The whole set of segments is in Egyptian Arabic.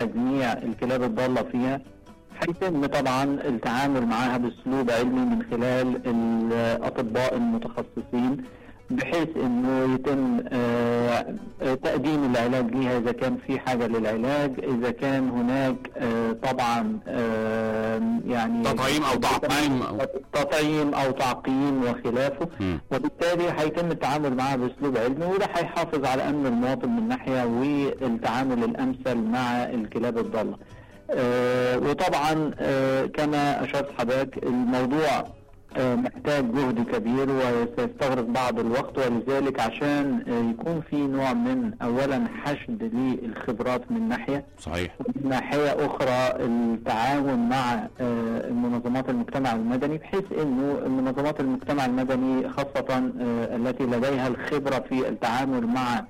تجميع الكلاب الضالة فيها هيتم طبعا التعامل معها باسلوب علمي من خلال الاطباء المتخصصين بحيث انه يتم آه، آه، تقديم العلاج ليها اذا كان في حاجه للعلاج اذا كان هناك آه، طبعا آه، يعني تطعيم أو تعقيم أو- تطعيم او تعقيم وخلافه مم. وبالتالي هيتم التعامل معها باسلوب علمي وده هيحافظ على امن المواطن من ناحيه والتعامل الامثل مع الكلاب الضاله. آه وطبعا آه كما اشرت حضرتك الموضوع آه محتاج جهد كبير وسيستغرق بعض الوقت ولذلك عشان آه يكون في نوع من اولا حشد للخبرات من ناحيه صحيح من ناحية أخرى التعاون مع آه، منظمات المجتمع المدني بحيث أنه منظمات المجتمع المدني خاصة آه، التي لديها الخبرة في التعامل مع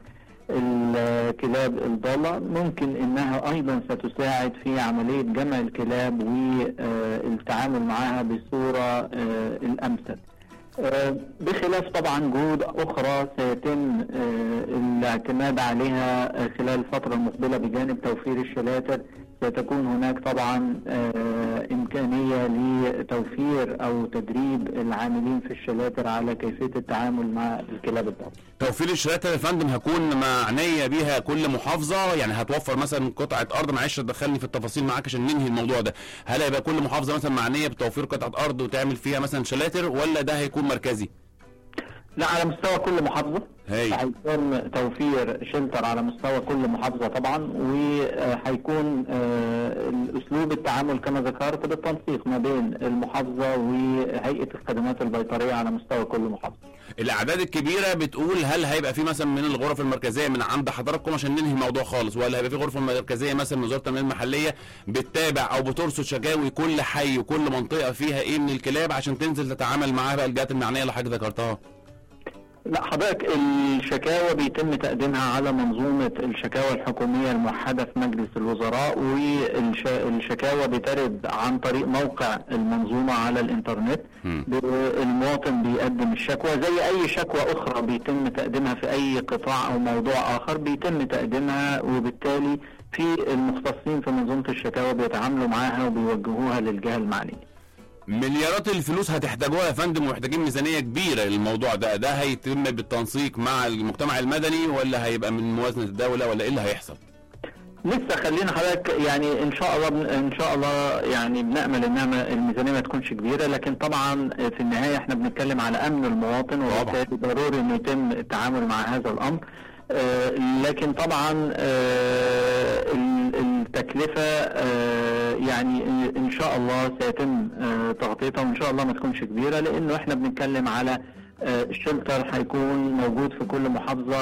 الكلاب الضالة ممكن أنها أيضا ستساعد في عملية جمع الكلاب والتعامل معها بصورة آه، الأمثل آه، بخلاف طبعا جهود اخرى سيتم آه، الاعتماد عليها آه، خلال الفتره المقبله بجانب توفير الشلاتر ستكون هناك طبعا آه، امكانيه لتوفير او تدريب العاملين في الشلاتر على كيفيه التعامل مع الكلاب الضالة. توفير الشهادات يا فندم هكون معنيه بيها كل محافظه يعني هتوفر مثلا قطعه ارض معلش تدخلني في التفاصيل معاك عشان ننهي الموضوع ده هل هيبقى كل محافظه مثلا معنيه بتوفير قطعه ارض وتعمل فيها مثلا شلاتر ولا ده هيكون مركزي لا على مستوى كل محافظة هاي. هيكون توفير شلتر على مستوى كل محافظة طبعا وهيكون آه، الأسلوب التعامل كما ذكرت بالتنسيق ما بين المحافظة وهيئة الخدمات البيطرية على مستوى كل محافظة الاعداد الكبيره بتقول هل هيبقى في مثلا من الغرف المركزيه من عند حضراتكم عشان ننهي الموضوع خالص ولا هيبقى في غرفه مركزيه مثلا من وزاره التنميه المحليه بتتابع او بترصد شكاوي كل حي وكل منطقه فيها ايه من الكلاب عشان تنزل تتعامل معاها بقى الجهات المعنيه اللي حضرتك ذكرتها لا حضرتك الشكاوى بيتم تقديمها على منظومة الشكاوى الحكومية الموحدة في مجلس الوزراء والشكاوى بترد عن طريق موقع المنظومة على الانترنت مم. المواطن بيقدم الشكوى زي أي شكوى أخرى بيتم تقديمها في أي قطاع أو موضوع آخر بيتم تقديمها وبالتالي في المختصين في منظومة الشكاوى بيتعاملوا معاها وبيوجهوها للجهة المعنية مليارات الفلوس هتحتاجوها يا فندم ومحتاجين ميزانيه كبيره للموضوع ده ده هيتم بالتنسيق مع المجتمع المدني ولا هيبقى من موازنه الدوله ولا ايه اللي هيحصل لسه خلينا حضرتك يعني ان شاء الله بن- ان شاء الله يعني بنامل انها الميزانيه ما تكونش كبيره لكن طبعا في النهايه احنا بنتكلم على امن المواطن وبالتالي ضروري انه يتم التعامل مع هذا الامر آه، لكن طبعا آه، ال- التكلفه آه، يعني ان شاء الله سيتم آه، تغطيتها وان شاء الله ما تكونش كبيره لانه احنا بنتكلم على آه، الشلتر هيكون موجود في كل محافظة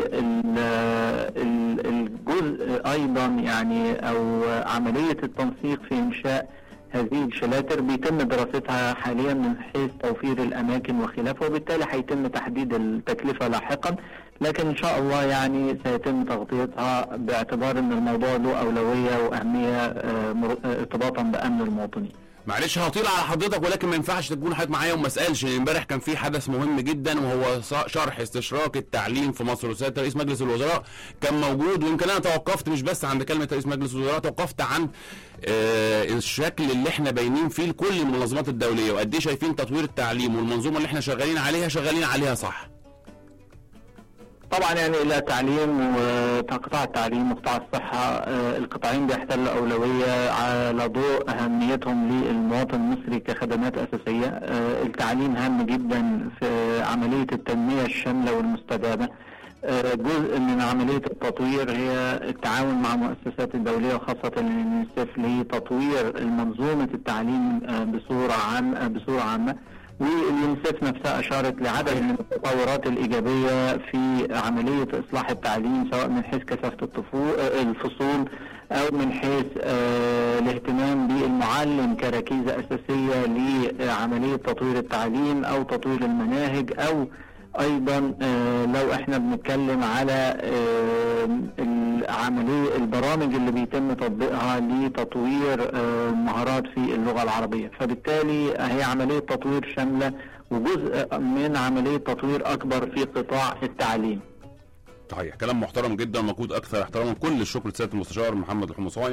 والجزء أيضا يعني أو عملية التنسيق في إنشاء هذه الشلاتر بيتم دراستها حاليا من حيث توفير الأماكن وخلافه وبالتالي هيتم تحديد التكلفة لاحقا لكن إن شاء الله يعني سيتم تغطيتها باعتبار أن الموضوع له أولوية وأهمية آه، مر- آه، ارتباطا بأمن المواطنين معلش هطيل على حضرتك ولكن ما ينفعش تكون حضرتك معايا وما اسالش لأن امبارح كان في حدث مهم جدا وهو ص- شرح استشراق التعليم في مصر وسياده رئيس مجلس الوزراء كان موجود ويمكن انا توقفت مش بس عند كلمه رئيس مجلس الوزراء توقفت عن آه الشكل اللي احنا باينين فيه لكل المنظمات الدوليه وقد ايه شايفين تطوير التعليم والمنظومه اللي احنا شغالين عليها شغالين عليها صح طبعا يعني الى تعليم وقطاع التعليم وقطاع الصحه آه، القطاعين بيحتلوا اولويه على ضوء اهميتهم للمواطن المصري كخدمات اساسيه آه، التعليم هام جدا في عمليه التنميه الشامله والمستدامه آه، جزء من عمليه التطوير هي التعاون مع المؤسسات الدوليه وخاصه اليونيسف لتطوير منظومه التعليم آه، بصوره عامه بصوره عامه واليونيسف نفسها اشارت لعدد من التطورات الايجابيه في عمليه اصلاح التعليم سواء من حيث كثافه الطفو- آه، الفصول او من حيث آه، الاهتمام بالمعلم كركيزه اساسيه لعمليه تطوير التعليم او تطوير المناهج او ايضا آه، لو احنا بنتكلم على آه، العمليه البرامج اللي بيتم تطبيقها لتطوير آه، مهارات في اللغه العربيه فبالتالي هي عمليه تطوير شامله وجزء من عمليه تطوير اكبر في قطاع التعليم صحيح كلام محترم جدا ومجهود اكثر احتراما كل الشكر لسياده المستشار محمد الحمصاني